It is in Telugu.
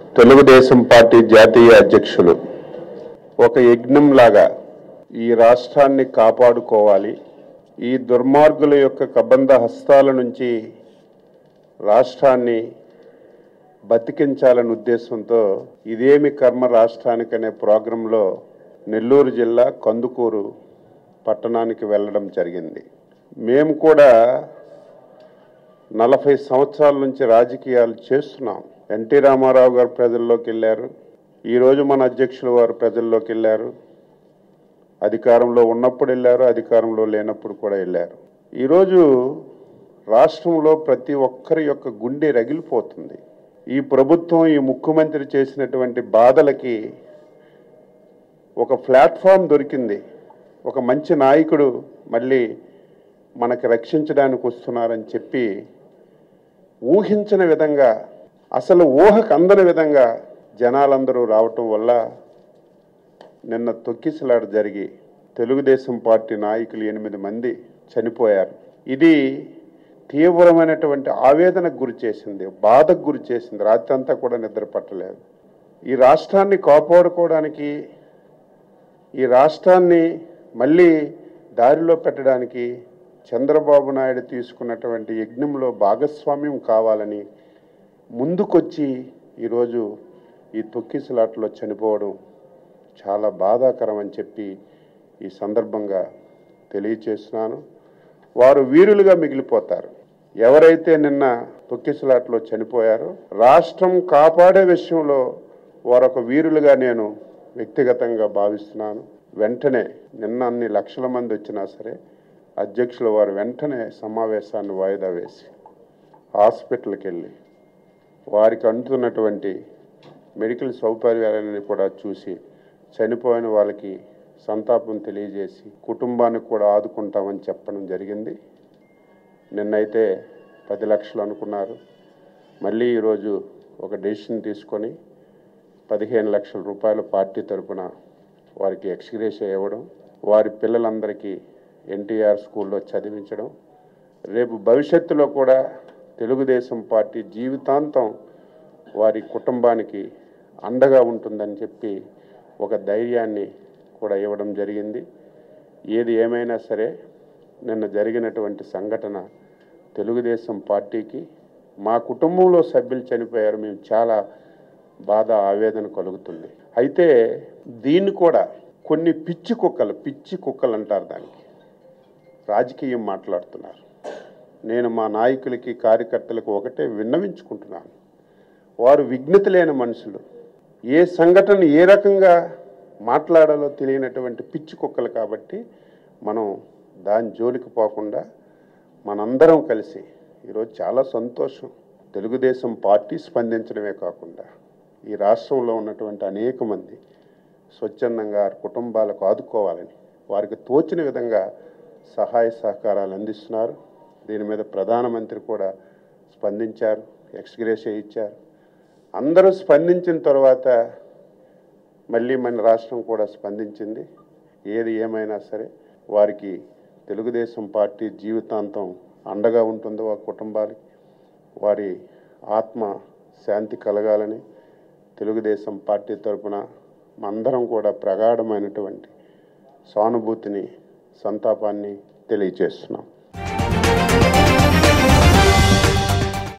తెలుగుదేశం పార్టీ జాతీయ అధ్యక్షులు ఒక యజ్ఞంలాగా ఈ రాష్ట్రాన్ని కాపాడుకోవాలి ఈ దుర్మార్గుల యొక్క కబంధ హస్తాల నుంచి రాష్ట్రాన్ని బతికించాలనే ఉద్దేశంతో ఇదేమి కర్మ రాష్ట్రానికి అనే ప్రోగ్రాంలో నెల్లూరు జిల్లా కందుకూరు పట్టణానికి వెళ్ళడం జరిగింది మేము కూడా నలభై సంవత్సరాల నుంచి రాజకీయాలు చేస్తున్నాం ఎన్టీ రామారావు గారు ప్రజల్లోకి వెళ్ళారు ఈరోజు మన అధ్యక్షులు వారు ప్రజల్లోకి వెళ్ళారు అధికారంలో ఉన్నప్పుడు వెళ్ళారు అధికారంలో లేనప్పుడు కూడా వెళ్ళారు ఈరోజు రాష్ట్రంలో ప్రతి ఒక్కరి యొక్క గుండె రగిలిపోతుంది ఈ ప్రభుత్వం ఈ ముఖ్యమంత్రి చేసినటువంటి బాధలకి ఒక ప్లాట్ఫామ్ దొరికింది ఒక మంచి నాయకుడు మళ్ళీ మనకి రక్షించడానికి వస్తున్నారని చెప్పి ఊహించిన విధంగా అసలు ఊహకు అందని విధంగా జనాలందరూ రావటం వల్ల నిన్న తొక్కిసలాట జరిగి తెలుగుదేశం పార్టీ నాయకులు ఎనిమిది మంది చనిపోయారు ఇది తీవ్రమైనటువంటి ఆవేదనకు గురి చేసింది బాధకు గురి చేసింది రాత్రి అంతా కూడా నిద్ర పట్టలేదు ఈ రాష్ట్రాన్ని కాపాడుకోవడానికి ఈ రాష్ట్రాన్ని మళ్ళీ దారిలో పెట్టడానికి చంద్రబాబు నాయుడు తీసుకున్నటువంటి యజ్ఞంలో భాగస్వామ్యం కావాలని ముందుకొచ్చి ఈరోజు ఈ తొక్కిసలాట్లో చనిపోవడం చాలా బాధాకరం అని చెప్పి ఈ సందర్భంగా తెలియచేస్తున్నాను వారు వీరులుగా మిగిలిపోతారు ఎవరైతే నిన్న తొక్కిసలాట్లో చనిపోయారో రాష్ట్రం కాపాడే విషయంలో వారొక వీరులుగా నేను వ్యక్తిగతంగా భావిస్తున్నాను వెంటనే నిన్న అన్ని లక్షల మంది వచ్చినా సరే అధ్యక్షుల వారు వెంటనే సమావేశాన్ని వాయిదా వేసి హాస్పిటల్కి వెళ్ళి వారికి అందుతున్నటువంటి మెడికల్ సౌకర్యాలని కూడా చూసి చనిపోయిన వాళ్ళకి సంతాపం తెలియజేసి కుటుంబానికి కూడా ఆదుకుంటామని చెప్పడం జరిగింది నిన్నైతే పది లక్షలు అనుకున్నారు మళ్ళీ ఈరోజు ఒక డెసిషన్ తీసుకొని పదిహేను లక్షల రూపాయల పార్టీ తరపున వారికి ఎక్స్గ్రేషియా ఇవ్వడం వారి పిల్లలందరికీ ఎన్టీఆర్ స్కూల్లో చదివించడం రేపు భవిష్యత్తులో కూడా తెలుగుదేశం పార్టీ జీవితాంతం వారి కుటుంబానికి అండగా ఉంటుందని చెప్పి ఒక ధైర్యాన్ని కూడా ఇవ్వడం జరిగింది ఏది ఏమైనా సరే నిన్న జరిగినటువంటి సంఘటన తెలుగుదేశం పార్టీకి మా కుటుంబంలో సభ్యులు చనిపోయారు మేము చాలా బాధ ఆవేదన కలుగుతుంది అయితే దీన్ని కూడా కొన్ని పిచ్చి కుక్కలు పిచ్చి కుక్కలు అంటారు దానికి రాజకీయం మాట్లాడుతున్నారు నేను మా నాయకులకి కార్యకర్తలకు ఒకటే విన్నవించుకుంటున్నాను వారు విఘ్నత లేని మనుషులు ఏ సంఘటన ఏ రకంగా మాట్లాడాలో తెలియనటువంటి పిచ్చి కుక్కలు కాబట్టి మనం దాని జోలికి పోకుండా మనందరం కలిసి ఈరోజు చాలా సంతోషం తెలుగుదేశం పార్టీ స్పందించడమే కాకుండా ఈ రాష్ట్రంలో ఉన్నటువంటి అనేక మంది స్వచ్ఛందంగా వారి కుటుంబాలకు ఆదుకోవాలని వారికి తోచిన విధంగా సహాయ సహకారాలు అందిస్తున్నారు దీని మీద ప్రధానమంత్రి కూడా స్పందించారు ఎక్స్గ్రేషియా ఇచ్చారు అందరూ స్పందించిన తర్వాత మళ్ళీ మన రాష్ట్రం కూడా స్పందించింది ఏది ఏమైనా సరే వారికి తెలుగుదేశం పార్టీ జీవితాంతం అండగా ఉంటుందో ఆ కుటుంబాలకి వారి ఆత్మ శాంతి కలగాలని తెలుగుదేశం పార్టీ తరపున అందరం కూడా ప్రగాఢమైనటువంటి సానుభూతిని సంతాపాన్ని తెలియజేస్తున్నాం